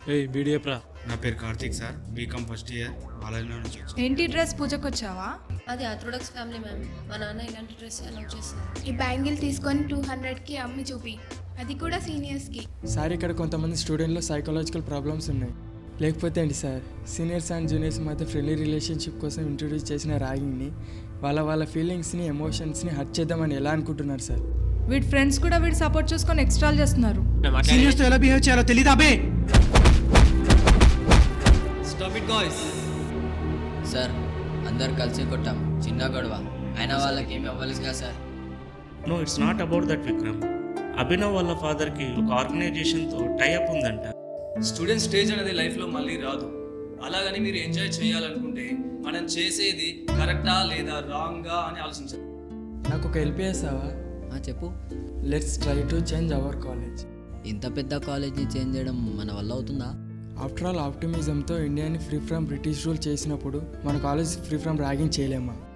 ఏయ్ బీడిఎప్రా నా పేరు Karthik sir BCom first year బాలాజీలో నుంచి వచ్చాను ఏంటి డ్రెస్ పూజకు వచ్చావా అది ఆర్థోడాక్స్ ఫ్యామిలీ మ్యామ్ మా నాన్న ఇలాంటి డ్రెస్ అలౌ చేస్తారు ఈ బ్యాంగిల్ తీసుకొని టూ హండ్రెడ్కి అమ్మి చూపి అది కూడా సీనియర్స్కి సార్ ఇక్కడ కొంతమంది స్టూడెంట్లో సైకలాజికల్ ప్రాబ్లమ్స్ ఉన్నాయి లేకపోతే ఏంటి సార్ సీనియర్స్ అండ్ జూనియర్స్ మధ్య ఫ్రెండ్లీ రిలేషన్షిప్ కోసం ఇంట్రొడ్యూస్ చేసిన ర్యాగింగ్ని వాళ్ళ వాళ్ళ ఫీలింగ్స్ని ఎమోషన్స్ని హర్ట్ చేద్దామని ఎలా అనుకుంటున్నారు సార్ వీడి ఫ్రెండ్స్ కూడా వీడు సపోర్ట్ చేసుకొని ఎక్స్ట్రాల్ చేస్తున్నారు సీనియర్స్తో ఎలా బిహేవ్ చేయాలో తెలీదా బే స్టాప్ ఇట్ గాయ్స్ సార్ అందరు కలిసి కొట్టాం చిన్న గొడవ అయినా వాళ్ళకి ఏమి అవ్వలేదు కదా sir no it's not about that Vikram Abhinav వాళ్ళ ఫాదర్కి ఒక ఆర్గనైజేషన్తో టైఅప్ ఉందంట స్టూడెంట్ స్టేజ్ అనేది లైఫ్లో మళ్ళీ రాదు అలాగని మీరు ఎంజాయ్ చేయాలనుకుంటే మనం చేసేది కరెక్టా లేదా రాంగా అని ఆలోచించాలి నాకు ఒక హెల్ప్ చేస్తావా ఆ, చెప్పు let's try to change our college ఇంత పెద్ద కాలేజ్ని చేంజ్ చేయడం మన వల్ల అవుతుందా ఆఫ్టర్ ఆల్ ఆప్టిమిజంతో ఇండియాని ఫ్రీ ఫ్రమ్ బ్రిటిష్ రూల్ చేసినప్పుడు మన కాలేజ్ ఫ్రీ ఫ్రమ్ ర్యాగింగ్ చేయలేమా